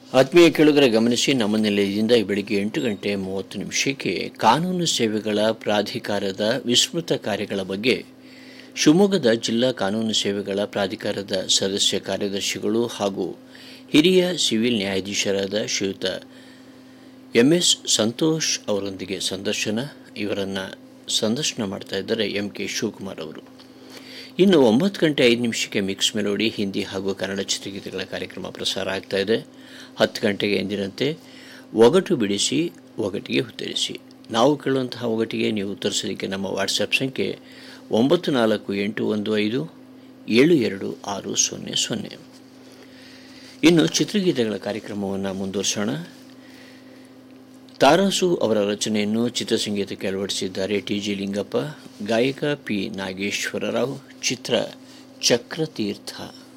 ಆತ್ಮೀಯ ಕೇಳುಗರೆ ಗಮನಿಸಿ ನಮ್ಮ ನಿಲಯದಿಂದ ಈ ಬೆಳಿಗ್ಗೆ ಎಂಟು ಗಂಟೆ ಮೂವತ್ತು ನಿಮಿಷಕ್ಕೆ ಕಾನೂನು ಸೇವೆಗಳ ಪ್ರಾಧಿಕಾರದ ವಿಸ್ತೃತ ಕಾರ್ಯಗಳ ಬಗ್ಗೆ ಶಿವಮೊಗ್ಗದ ಜಿಲ್ಲಾ ಕಾನೂನು ಸೇವೆಗಳ ಪ್ರಾಧಿಕಾರದ ಸದಸ್ಯ ಕಾರ್ಯದರ್ಶಿಗಳು ಹಾಗೂ ಹಿರಿಯ ಸಿವಿಲ್ ನ್ಯಾಯಾಧೀಶರಾದ ಶ್ರೀಯುತ ಎಂ ಎಸ್ ಸಂತೋಷ್ ಅವರೊಂದಿಗೆ ಸಂದರ್ಶನ ಇವರನ್ನು ಸಂದರ್ಶನ ಮಾಡ್ತಾ ಇದ್ದಾರೆ ಎಂ ಕೆ ಶಿವಕುಮಾರ್ ಅವರು ಇನ್ನು ಒಂಬತ್ತು ಗಂಟೆ ಐದು ನಿಮಿಷಕ್ಕೆ ಮಿಕ್ಸ್ ಮೆಲೋಡಿ ಹಿಂದಿ ಹಾಗೂ ಕನ್ನಡ ಚಿತ್ರಗೀತೆಗಳ ಕಾರ್ಯಕ್ರಮ ಪ್ರಸಾರ ಆಗ್ತಾ ಇದೆ ಹತ್ತು ಗಂಟೆಗೆ ಎಂದಿನಂತೆ ಒಗಟು ಬಿಡಿಸಿ ಒಗಟಿಗೆ ಉತ್ತರಿಸಿ ನಾವು ಕೇಳುವಂತಹ ಒಗಟಿಗೆ ನೀವು ಉತ್ತರಿಸಲಿಕ್ಕೆ ನಮ್ಮ ವಾಟ್ಸಪ್ ಸಂಖ್ಯೆ ಒಂಬತ್ತು ನಾಲ್ಕು ಎಂಟು ಒಂದು ಐದು ಏಳು ಎರಡು ಆರು ಸೊನ್ನೆ ಸೊನ್ನೆ ಇನ್ನು ಚಿತ್ರಗೀತೆಗಳ ಕಾರ್ಯಕ್ರಮವನ್ನು ಮುಂದುವರಿಸೋಣ ತಾರಾಸು ಅವರ ರಚನೆಯನ್ನು ಚಿತ್ರಸಂಗೀತಕ್ಕೆ ಅಳವಡಿಸಿದ್ದಾರೆ ಟಿ ಜಿ ಲಿಂಗಪ್ಪ ಗಾಯಕ ಪಿ ನಾಗೇಶ್ವರರಾವ್ ಚಿತ್ರ ಚಕ್ರತೀರ್ಥ